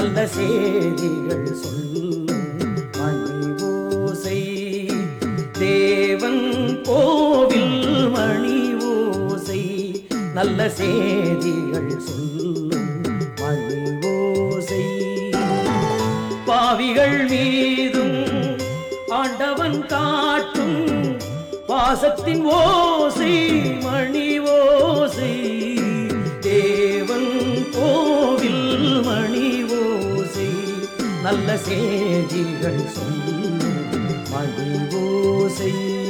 நல்ல செய்திகள் சொல்லும் மணி ஓசை தேவன் கோவில் மணி ஓசை நல்ல செய்திகள் சொல்லும் மணி ஓசை பாவிகள் மீதும் ஆண்டவன் காட்டும் பாசத்தின் ஓசை மணி ஓசை தேவன் கோவில் மணி ஓசை நல்ல செய்திகள் சொல்லும் மணி ஓசை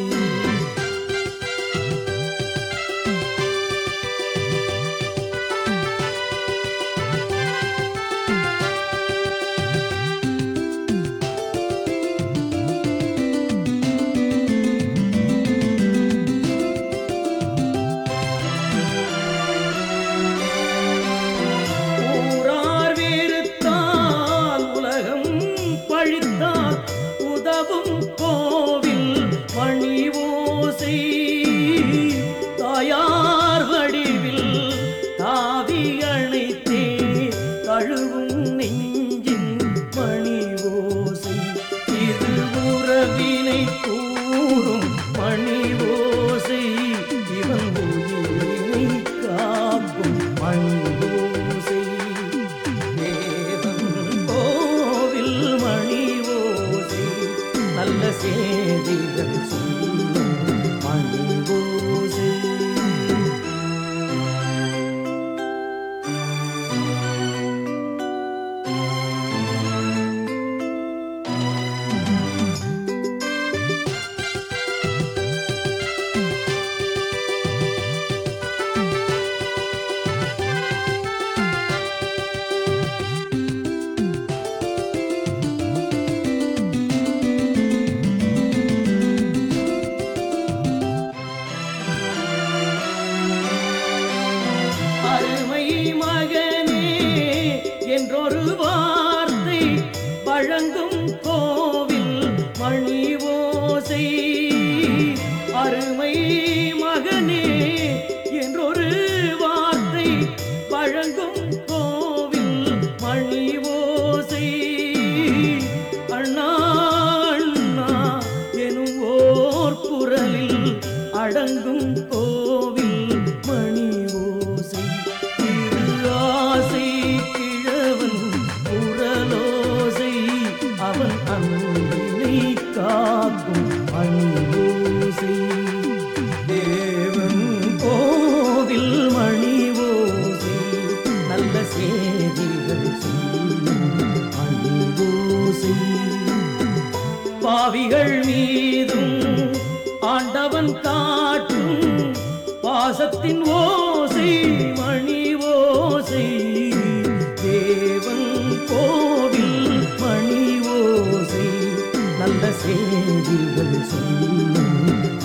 ஊரார் வேறுத்தால் உலகம் பழித்தால் உதவும் கோவில் மணி ஓசை தாயார் வடிவில் தாவி அணைத்தே தழுவும் நெஞ்சின் மணி ஓசை இது உறவினை கூறும் மணி ஓசை இவன் உயிரினை காக்கும் மணி ஓசை தேவன் கோவில் மணி ஓசை நல்ல செய்திகள் சொல்லும் மணி ஓசை அருமை மகனே என்றொரு வார்த்தை வழங்கும் கோவில் மணி ஓசை அருமை மகனே என்றொரு வார்த்தை வழங்கும் கோவில் மணி ஓசை அண்ணா அண்ணா எனும் ஓர் குரலில் அடங்கும் கோவில் மணி ஓசை திரு ஆசை கிழவன் குரலோசை அவன் அன்பினை காக்கும் மணி ஓசை தேவன் கோவில் மணி ஓசை நல்ல செய்திகள் சொல்லும் மணி ஓசை பாவிகள் மீதும் ஆண்டவன் காட்டும் பாசத்தின் ஓசை மணி ஓசை தேவன் கோவில் மணி ஓசை நல்ல செய்திகள் சொல்லும்